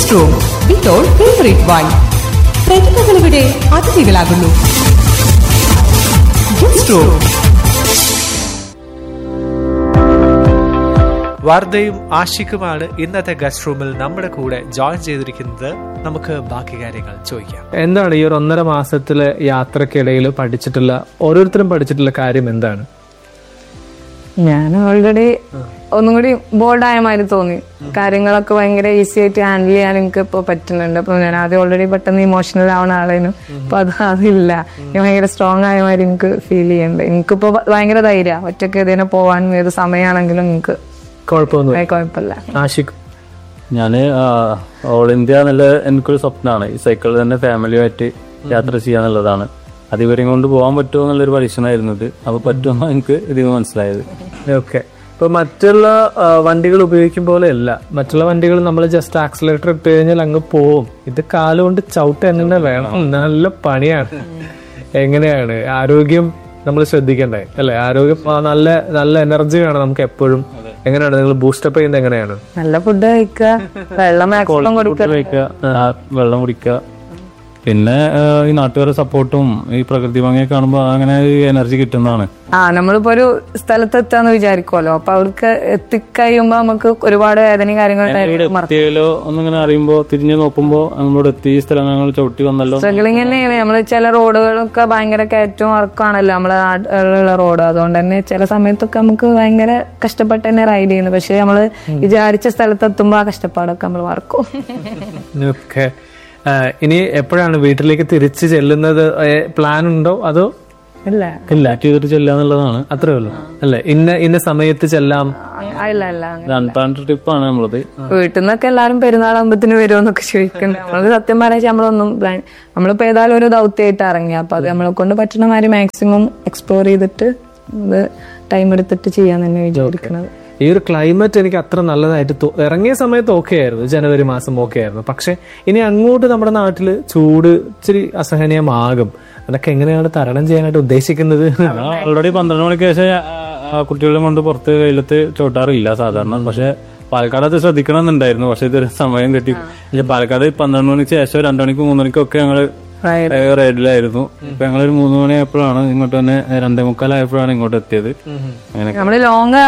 Guest room with all favourite wine പ്രതിഭകളിവിടെ അതിഥികളാകുന്നു guest room വാർദ്ധയും ആഷിക്കുമാണ് ഇന്നത്തെ ഗസ്റ്റ് റൂമിൽ നമ്മുടെ കൂടെ ജോയിൻ ചെയ്തിരിക്കുന്നത് നമുക്ക് ബാക്കി കാര്യങ്ങൾ ചോദിക്കാം എന്താണ് ഈ ഒരു ഒന്നര മാസത്തിലെ യാത്രക്കിടയിൽ പഠിച്ചിട്ടുള്ള ഓരോരുത്തരും പഠിച്ചിട്ടുള്ള കാര്യം എന്താണ് ഞാൻ ഓൾറെഡി ഒന്നും കൂടി ബോൾഡായ മാതിരി തോന്നി കാര്യങ്ങളൊക്കെ ഭയങ്കര ഈസി ആയിട്ട് ഹാൻഡിൽ ചെയ്യാൻ എനിക്ക് ഇപ്പൊ പറ്റുന്നുണ്ട് അപ്പൊ ഞാൻ ആദ്യം ഓൾറെഡി പെട്ടെന്ന് ഇമോഷണൽ ആവുന്ന ആളേനു അപ്പൊ അത് അതില്ല ഞാൻ ഭയങ്കര സ്ട്രോങ് ആയ മാതിരി എനിക്ക് ഫീൽ ചെയ്യുന്നുണ്ട് എനിക്കിപ്പോ ഭയങ്കര ധൈര്യ ഒറ്റയ്ക്ക് ഇതിനെ പോവാൻ ഏത് സമയമാണെങ്കിലും എനിക്ക് കുഴപ്പമൊന്നുമില്ല കുഴപ്പമില്ല ആഷിഖ് ഞാൻ ഓൾ ഇന്ത്യ എന്നുള്ള എനിക്കൊരു സ്വപ്നമാണ് ഈ സൈക്കിൾ തന്നെ ഫാമിലിയുമായിട്ട് യാത്ര ചെയ്യാന്നുള്ളതാണ് അത് ഇവരെയും കൊണ്ട് പോകാൻ പറ്റുമോ എന്നുള്ളൊരു പരീക്ഷണമായിരുന്നു ഇത് അപ്പൊ പറ്റുമെന്ന് എനിക്ക് ഇത് മനസ്സിലായത് ഓക്കെ ഇപ്പൊ മറ്റുള്ള ആ, വണ്ടികൾ ഉപയോഗിക്കും പോലെ അല്ല മറ്റുള്ള വണ്ടികൾ നമ്മൾ ജസ്റ്റ് ആക്സിലേറ്റർ ഇട്ട് കഴിഞ്ഞാൽ അങ്ങ് പോവും ഇത് കാലുകൊണ്ട് ചവിട്ട് തന്നെ വേണം നല്ല പണിയാണ് എങ്ങനെയാണ് ആരോഗ്യം നമ്മൾ ശ്രദ്ധിക്കണ്ടേ അല്ലെ ആരോഗ്യം ആ, നല്ല നല്ല എനർജി വേണം നമുക്ക് എപ്പോഴും എങ്ങനെയാണ് നിങ്ങൾ ബൂസ്റ്റപ്പ് ചെയ്യുന്നത് എങ്ങനെയാണ് നല്ല ഫുഡ് കഴിക്കുക വെള്ളം മാക്സിമം കൊടുക്കുക ഫുഡ് കഴിക്കുക ആ, വെള്ളം കുടിക്കുക പിന്നെ ആ, ഈ നാട്ടുകാരുടെ സപ്പോർട്ടും ഈ പ്രകൃതി ഭംഗിയൊക്കെ കാണുമ്പോൾ അങ്ങനെ എനർജി കിട്ടുന്നതാണ് ആ നമ്മളിപ്പോ ഒരു സ്ഥലത്ത് എത്താന്ന് വിചാരിക്കുമല്ലോ അപ്പൊ അവർക്ക് എത്തിക്കഴിയുമ്പോ നമുക്ക് ഒരുപാട് വേദനയും കാര്യങ്ങളും എത്തിയാലോ ഒന്നിങ്ങനെ അറിയുമ്പോൾ തിരിഞ്ഞു നോക്കുമ്പോൾ നമ്മളോട് എത്തി ഈ സ്ഥലം ഞങ്ങൾ ചവിട്ടി വന്നല്ലോ സ്ട്രഗിളിങ് തന്നെയാണ് നമ്മള് ചില റോഡുകളൊക്കെ ഭയങ്കര കയറ്റവും ഇറക്കമാണല്ലോ നമ്മളെ നാട്ടിലുള്ള റോഡ് അതുകൊണ്ട് തന്നെ ചില സമയത്തൊക്കെ നമുക്ക് ഭയങ്കര കഷ്ടപ്പെട്ട് തന്നെ റൈഡ് ചെയ്യുന്നു പക്ഷെ നമ്മള് വിചാരിച്ച സ്ഥലത്ത് എത്തുമ്പോ ആ കഷ്ടപ്പാടൊക്കെ നമ്മൾ മറക്കും ഓക്കെ ഇനി എപ്പോഴാണ് വീട്ടിലേക്ക് തിരിച്ചു ചെല്ലുന്നത് പ്ലാൻ ഉണ്ടോ അതോ ഇല്ല ഇല്ല ചെയ്തിട്ട് ചെല്ലാന്നുള്ളതാണ് അത്രേ ഉള്ളൂ അല്ലെ ഇന്ന ഇന്ന സമയത്ത് ചെല്ലാം അ- ഇല്ല ഇല്ല അങ്ങനെ. അൺപ്ലാൻഡ് ട്രിപ്പാണ് നമ്മളത് വീട്ടിൽ നിന്നൊക്കെ എല്ലാവരും പെരുന്നാളാകുമ്പത്തിന് വരുമോന്നൊക്കെ ചോദിക്കുന്നുണ്ട് നമ്മള് സത്യം പറയാ നമ്മളൊന്നും പ്ലാൻ നമ്മളിപ്പോ ഏതായാലും ഒരു ദൗത്യമായിട്ട് ഇറങ്ങി അപ്പൊ അത് നമ്മളെ കൊണ്ട് പറ്റുന്ന മാതിരി മാക്സിമം എക്സ്പ്ലോർ ചെയ്തിട്ട് ഇത് ടൈം എടുത്തിട്ട് ചെയ്യാൻ തന്നെ വിചാരിക്കുന്നത് ഈ ഒരു ക്ലൈമറ്റ് എനിക്ക് അത്ര നല്ലതായിട്ട് തോ- ഇറങ്ങിയ സമയത്ത് ഓക്കെ ആയിരുന്നു ജനുവരി മാസം ഓക്കെ ആയിരുന്നു പക്ഷെ ഇനി അങ്ങോട്ട് നമ്മുടെ നാട്ടില് ചൂട് ഇച്ചിരി അസഹനീയമാകും അതൊക്കെ എങ്ങനെയാണ് തരണം ചെയ്യാനായിട്ട് ഉദ്ദേശിക്കുന്നത് ഓൾറെഡി പന്ത്രണ്ട് മണിക്ക് ശേഷം ആ, ആ കുട്ടികളെ കൊണ്ട് പുറത്ത് വെയിലത്ത് ചോട്ടാറില്ല സാധാരണ പക്ഷെ പാലക്കാട് അത് ശ്രദ്ധിക്കണമെന്നുണ്ടായിരുന്നു പക്ഷെ ഇതൊരു സമയം കിട്ടി പക്ഷെ പാലക്കാട് പന്ത്രണ്ട് മണിക്ക് ശേഷം രണ്ടു മണിക്ക് മൂന്ന് മണിക്കൊക്കെ ഞങ്ങള് റൈഡിലായിരുന്നു ഇപ്പൊ ഞങ്ങളൊരു മൂന്ന് മണിയായപ്പോഴാണ് ഇങ്ങോട്ട് തന്നെ രണ്ടേ മുക്കാലായപ്പോഴാണ് ഇങ്ങോട്ട് എത്തിയത് അങ്ങനെ നമ്മള് ലോങ്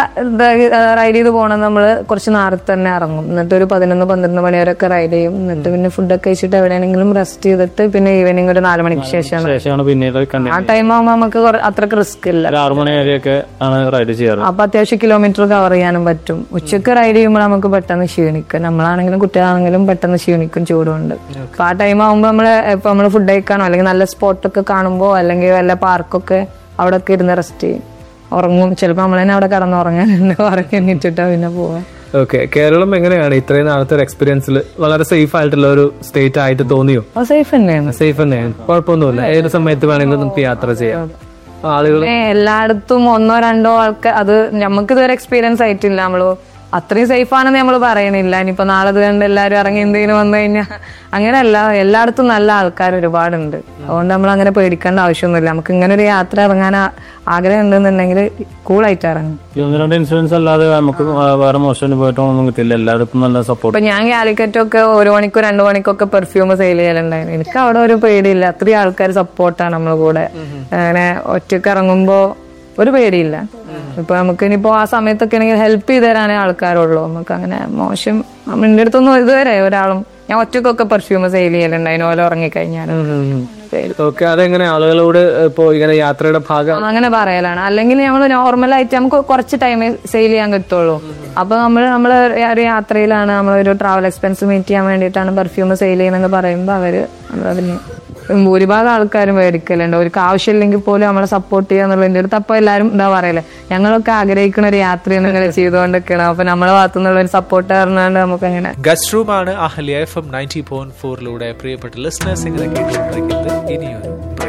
റൈഡ് ചെയ്ത് പോകണം നമ്മള് കുറച്ച് നേരത്തെ തന്നെ ഇറങ്ങും എന്നിട്ട് ഒരു പതിനൊന്ന് പന്ത്രണ്ട് മണി വരെയൊക്കെ റൈഡ് ചെയ്യും എന്നിട്ട് പിന്നെ ഫുഡൊക്കെ കഴിച്ചിട്ട് എവിടെയെങ്കിലും റെസ്റ്റ് ചെയ്തിട്ട് പിന്നെ ഈവനിങ് ഒരു നാല് മണിക്ക് ശേഷമാണ് ശേഷമാണ് പിന്നീട് കണ്ടി ആ ടൈം ആകുമ്പോൾ നമുക്ക് കുറെ- അത്രക്ക് റിസ്ക് ഇല്ല ഒരു ആറു മണി വരെയൊക്കെ ആണ് റൈഡ് ചെയ്യാറ് അപ്പൊ അത്യാവശ്യം കിലോമീറ്റർ കവർ ചെയ്യാനും പറ്റും ഉച്ചക്ക് റൈഡ് ചെയ്യുമ്പോൾ നമുക്ക് പെട്ടെന്ന് ക്ഷീണിക്കും നമ്മളാണെങ്കിലും കുട്ടികളാണെങ്കിലും പെട്ടെന്ന് ക്ഷീണിക്കും ചൂടുകൊണ്ട് അപ്പൊ ആ ടൈം ആകുമ്പോൾ നമ്മള് ഇപ്പൊ നമ്മള് ഫുഡ് കഴിക്കാനോ അല്ലെങ്കിൽ നല്ല സ്പോട്ടൊക്കെ കാണുമ്പോൾ അല്ലെങ്കിൽ വല്ല പാർക്കൊക്കെ അവിടെ ഒക്കെ ഇരുന്ന് റെസ്റ്റ് ചെയ്യും ഉറങ്ങും ചിലപ്പോൾ നമ്മൾ തന്നെ അവിടെ കിടന്ന് ഉറങ്ങാൻ ഉറങ്ങി എണീറ്റിട്ടാ പിന്നെ പോവാ ഓക്കെ കേരളം എങ്ങനെയാണ് ഇത്രയും നാളത്തെ ഒരു എക്സ്പീരിയൻസിൽ വളരെ സേഫ് ആയിട്ടുള്ള ഒരു സ്റ്റേറ്റ് ആയിട്ട് തോന്നിയോ അപ്പൊ സേഫ് തന്നെയാണ് സേഫ് തന്നെയാണ് കുഴപ്പമൊന്നുമില്ല ഏത് സമയത്ത് വേണമെങ്കിലും നമുക്ക് യാത്ര ചെയ്യാം ആളുകൾ പിന്നെ എല്ലായിടത്തും ഒന്നോ രണ്ടോ ആൾക്കാർ അത് നമുക്ക് ഇതുവരെ എക്സ്പീരിയൻസ് ആയിട്ടില്ല നമ്മള് അത്രയും സേഫ് ആണെന്ന് നമ്മൾ പറയണില്ല ഇനിയിപ്പോ നാളെ ഇത് കണ്ട് എല്ലാവരും ഇറങ്ങി എന്തെങ്കിലും വന്നു കഴിഞ്ഞാൽ അങ്ങനെയല്ല എല്ലായിടത്തും നല്ല ആൾക്കാർ ഒരുപാടുണ്ട് അതുകൊണ്ട് നമ്മൾ അങ്ങനെ പേടിക്കേണ്ട ആവശ്യമൊന്നുമില്ല നമുക്ക് ഇങ്ങനെ ഒരു യാത്ര ഇറങ്ങാൻ ആ- ആഗ്രഹം ഉണ്ടെന്നുണ്ടെങ്കിൽ കൂളായിട്ട് ഇറങ്ങും ഈ ഒന്ന് രണ്ട് ഇൻഷുറൻസ് അല്ലാതെ നമുക്ക് വേറെ മോശം അനുഭവമായിട്ടൊന്നും കിട്ടില്ല എല്ലായിടത്തും നല്ല സപ്പോർട്ട് ഇപ്പൊ ഞാൻ കാലിക്കറ്റൊക്കെ ഒരു മണിക്കൂർ രണ്ടു മണിക്കൊക്കെ പെർഫ്യൂം സെയിൽ ചെയ്യലുണ്ടായിരുന്നു എനിക്ക് അവിടെ ഒരു പേടിയില്ല അത്രയും ആൾക്കാർ സപ്പോർട്ടാണ് നമ്മളെ കൂടെ അങ്ങനെ ഒറ്റക്ക് ഇറങ്ങുമ്പോ ഒരു പേടിയില്ല ഇപ്പൊ നമുക്ക് ഇനിയിപ്പോ ആ സമയത്തൊക്കെ ആണെങ്കിൽ ഹെൽപ്പ് ചെയ്ത് തരാനേ ആൾക്കാരുള്ളൂ നമുക്ക് അങ്ങനെ മോശം എന്റെ അടുത്തൊന്നും ഇതുവരെ ഒരാളും ഞാൻ ഒറ്റക്കൊക്കെ പെർഫ്യൂം സെയിൽ ചെയ്യലുണ്ടായിരുന്നു ഓല ഉറങ്ങിക്കഴിഞ്ഞാൽ ഓക്കെ അതെങ്ങനെ ആളുകളോട് ഇപ്പോ ഇങ്ങനെ യാത്രയുടെ ഭാഗം അങ്ങനെ പറയലാണ് അല്ലെങ്കിൽ നമ്മൾ നോർമലായിട്ട് നമുക്ക് കുറച്ച് ടൈം സെയിൽ ചെയ്യാൻ കിട്ടുള്ളൂ അപ്പൊ നമ്മൾ നമ്മൾ ഒരു യാത്രയിലാണ് നമ്മളൊരു ട്രാവൽ എക്സ്പെൻസ് മീറ്റ് ചെയ്യാൻ വേണ്ടിയിട്ടാണ് പെർഫ്യൂം സെയിൽ ചെയ്യുന്നതെന്ന് പറയുമ്പോൾ അവര് അതിന് ഭൂരിഭാഗം ആൾക്കാരും മേടിക്കലുണ്ട് അവർക്ക് ആവശ്യമില്ലെങ്കിൽ പോലും നമ്മളെ സപ്പോർട്ട് ചെയ്യാന്നുള്ളതിന്റെ അടുത്ത് അപ്പൊ എല്ലാവരും എന്താ പറയല്ലേ ഞങ്ങളൊക്കെ ആഗ്രഹിക്കുന്ന ഒരു യാത്രയാണ് ഇങ്ങനെ ചെയ്തുകൊണ്ടിരിക്കണം അപ്പൊ നമ്മളെ ഭാഗത്തുനിന്നുള്ള ഒരു സപ്പോർട്ട് പറഞ്ഞാണ്ട് നമുക്ക് അങ്ങനെ ഗസ്റ്റ് റൂമാണ് Ahalya F M ninety point ഫോറിലൂടെ പ്രിയപ്പെട്ട ലിസ്ണേഴ്സ് ഇങ്ങനെ കേട്ടുകൊണ്ടിരിക്കുന്നത് ഇനിയൊരു break.